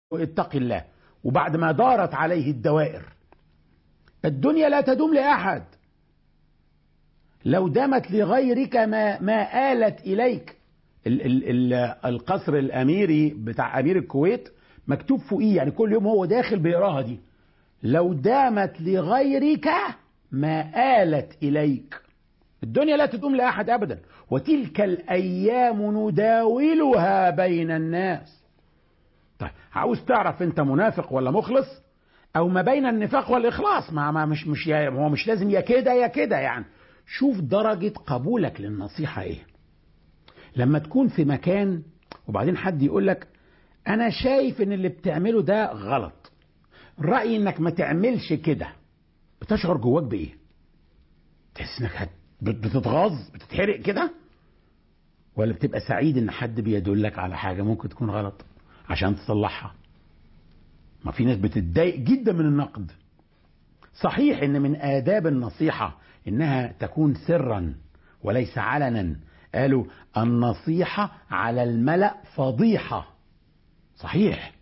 اتق الله وبعد ما دارت عليه الدوائر الدنيا لا تدوم لأحد لو دامت لغيرك ما ما آلت إليك ال ال ال القصر الأميري بتاع أمير الكويت مكتوب فوقيه يعني كل يوم هو داخل بيقراها دي لو دامت لغيرك ما آلت إليك الدنيا لا تدوم لأحد أبدا وتلك الأيام نداولها بين الناس طيب عاوز تعرف أنت منافق ولا مخلص أو ما بين النفاق والإخلاص ما, ما مش مش هو مش لازم يا كده يا كده يعني شوف درجة قبولك للنصيحة إيه لما تكون في مكان وبعدين حد يقول لك أنا شايف إن اللي بتعمله ده غلط رأيي إنك ما تعملش كده بتشعر جواك بإيه؟ تحس إنك بتتغاظ بتتحرق كده ولا بتبقى سعيد إن حد بيدلك على حاجة ممكن تكون غلط عشان تصلحها ما في ناس بتتضايق جدا من النقد صحيح ان من آداب النصيحة انها تكون سرا وليس علنا قالوا النصيحة على الملأ فضيحة صحيح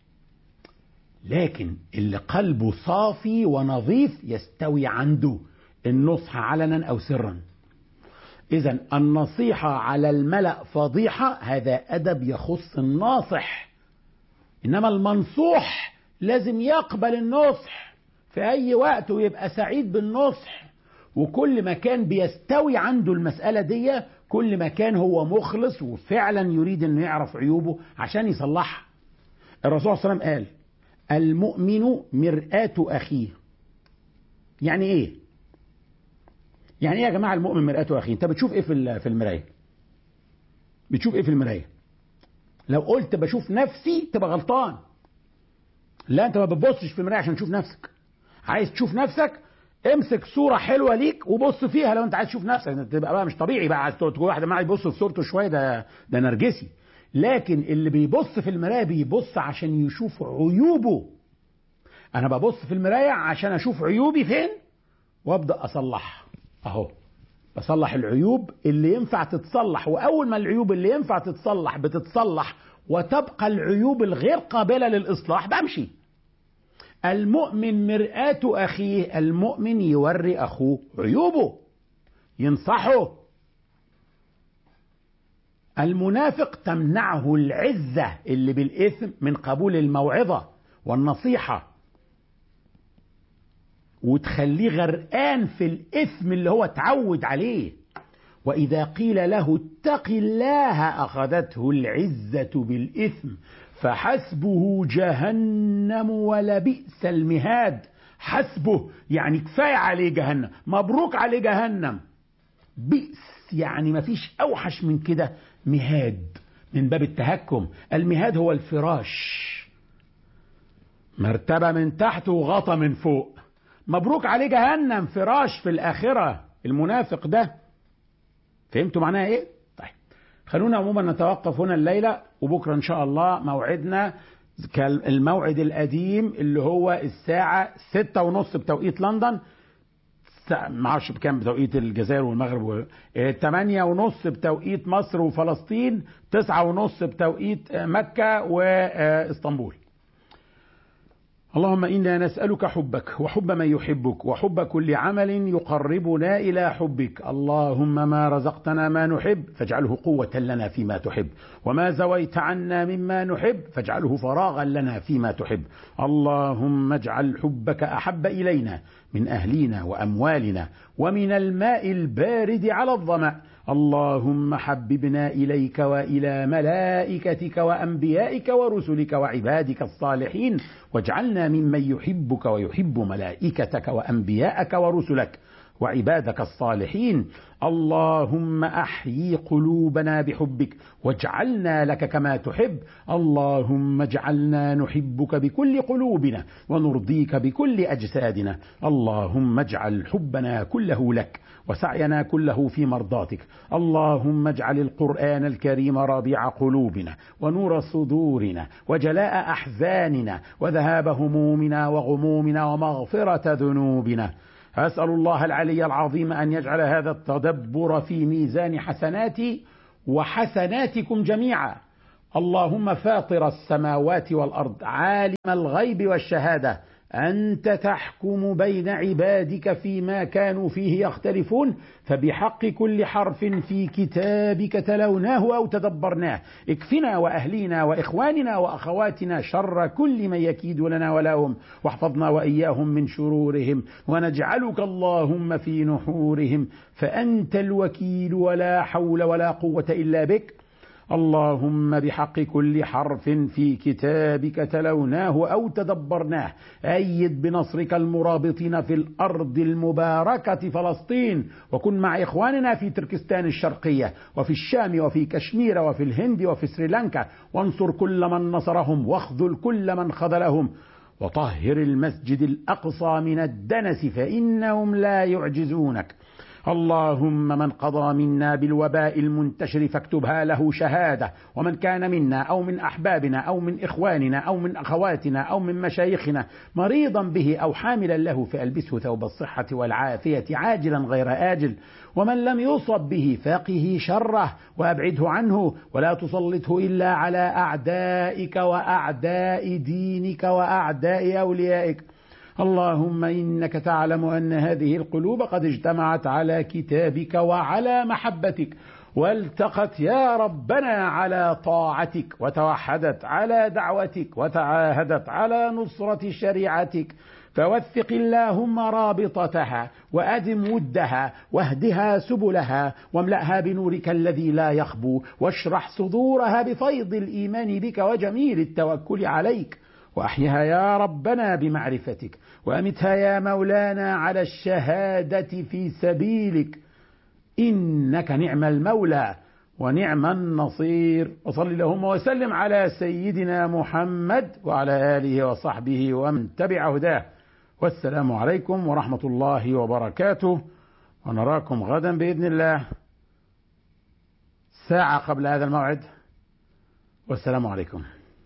لكن اللي قلبه صافي ونظيف يستوي عنده النصح علنا أو سرا إذا النصيحة على الملأ فضيحة هذا أدب يخص الناصح إنما المنصوح لازم يقبل النصح في أي وقت ويبقى سعيد بالنصح وكل ما كان بيستوي عنده المسألة دي كل ما كان هو مخلص وفعلا يريد انه يعرف عيوبه عشان يصلحها الرسول صلى الله عليه وسلم قال المؤمن مرآة أخيه يعني ايه يعني ايه يا جماعة المؤمن مرآة أخيه انت بتشوف ايه في في المراية بتشوف ايه في المراية لو قلت بشوف نفسي تبقى غلطان لا انت ما بتبصش في المرايه عشان تشوف نفسك عايز تشوف نفسك امسك صوره حلوه ليك وبص فيها لو انت عايز تشوف نفسك تبقى بقى مش طبيعي بقى عايز تقول واحد ما يبص في صورته شويه ده ده نرجسي لكن اللي بيبص في المرايه بيبص عشان يشوف عيوبه انا ببص في المرايه عشان اشوف عيوبي فين وابدا اصلحها اهو بصلح العيوب اللي ينفع تتصلح واول ما العيوب اللي ينفع تتصلح بتتصلح وتبقى العيوب الغير قابله للاصلاح بمشي المؤمن مرآة أخيه المؤمن يوري أخوه عيوبه ينصحه المنافق تمنعه العزة اللي بالإثم من قبول الموعظة والنصيحة وتخليه غرقان في الإثم اللي هو اتعود عليه وإذا قيل له اتق الله أخذته العزة بالإثم فحسبه جهنم ولبئس المهاد حسبه يعني كفاية عليه جهنم مبروك عليه جهنم بئس يعني مفيش أوحش من كده مهاد من باب التهكم المهاد هو الفراش مرتبة من تحت وغطى من فوق مبروك عليه جهنم فراش في الآخرة المنافق ده فهمتوا معناها ايه؟ طيب خلونا عموما نتوقف هنا الليلة وبكرة إن شاء الله موعدنا الموعد القديم اللي هو الساعة ستة ونص بتوقيت لندن ما اعرفش بكام بتوقيت الجزائر والمغرب و... تمانية ونص بتوقيت مصر وفلسطين تسعة ونص بتوقيت مكة واسطنبول اللهم إنا نسألك حبك وحب من يحبك وحب كل عمل يقربنا إلى حبك اللهم ما رزقتنا ما نحب فاجعله قوة لنا فيما تحب وما زويت عنا مما نحب فاجعله فراغا لنا فيما تحب اللهم اجعل حبك أحب إلينا من أهلنا وأموالنا ومن الماء البارد على الظمأ اللهم حببنا إليك وإلى ملائكتك وأنبيائك ورسلك وعبادك الصالحين واجعلنا ممن يحبك ويحب ملائكتك وأنبياءك ورسلك وعبادك الصالحين اللهم احيي قلوبنا بحبك واجعلنا لك كما تحب اللهم اجعلنا نحبك بكل قلوبنا ونرضيك بكل اجسادنا اللهم اجعل حبنا كله لك وسعينا كله في مرضاتك اللهم اجعل القران الكريم ربيع قلوبنا ونور صدورنا وجلاء احزاننا وذهاب همومنا وغمومنا ومغفره ذنوبنا أسأل الله العلي العظيم أن يجعل هذا التدبر في ميزان حسناتي وحسناتكم جميعا اللهم فاطر السماوات والأرض عالم الغيب والشهادة أنت تحكم بين عبادك فيما كانوا فيه يختلفون فبحق كل حرف في كتابك تلوناه أو تدبرناه اكفنا وأهلينا وإخواننا وأخواتنا شر كل من يكيد لنا ولهم واحفظنا وإياهم من شرورهم ونجعلك اللهم في نحورهم فأنت الوكيل ولا حول ولا قوة إلا بك اللهم بحق كل حرف في كتابك تلوناه أو تدبرناه أيد بنصرك المرابطين في الأرض المباركة فلسطين وكن مع إخواننا في تركستان الشرقية وفي الشام وفي كشمير وفي الهند وفي سريلانكا وانصر كل من نصرهم واخذل كل من خذلهم وطهر المسجد الأقصى من الدنس فإنهم لا يعجزونك اللهم من قضى منا بالوباء المنتشر فاكتبها له شهادة ومن كان منا أو من أحبابنا أو من إخواننا أو من أخواتنا أو من مشايخنا مريضا به أو حاملا له فألبسه ثوب الصحة والعافية عاجلا غير آجل ومن لم يصب به فقه شره وأبعده عنه ولا تسلطه إلا على أعدائك وأعداء دينك وأعداء أوليائك اللهم انك تعلم ان هذه القلوب قد اجتمعت على كتابك وعلى محبتك والتقت يا ربنا على طاعتك وتوحدت على دعوتك وتعاهدت على نصره شريعتك فوثق اللهم رابطتها وأدم ودها واهدها سبلها واملأها بنورك الذي لا يخبو واشرح صدورها بفيض الإيمان بك وجميل التوكل عليك وأحيها يا ربنا بمعرفتك وأمتها يا مولانا على الشهادة في سبيلك إنك نعم المولى ونعم النصير وصل اللهم وسلم على سيدنا محمد وعلى آله وصحبه ومن تبع هداه والسلام عليكم ورحمة الله وبركاته ونراكم غدا بإذن الله ساعة قبل هذا الموعد والسلام عليكم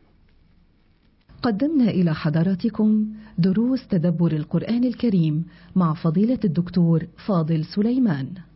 قدمنا إلى حضراتكم دروس تدبر القرآن الكريم مع فضيلة الدكتور فاضل سليمان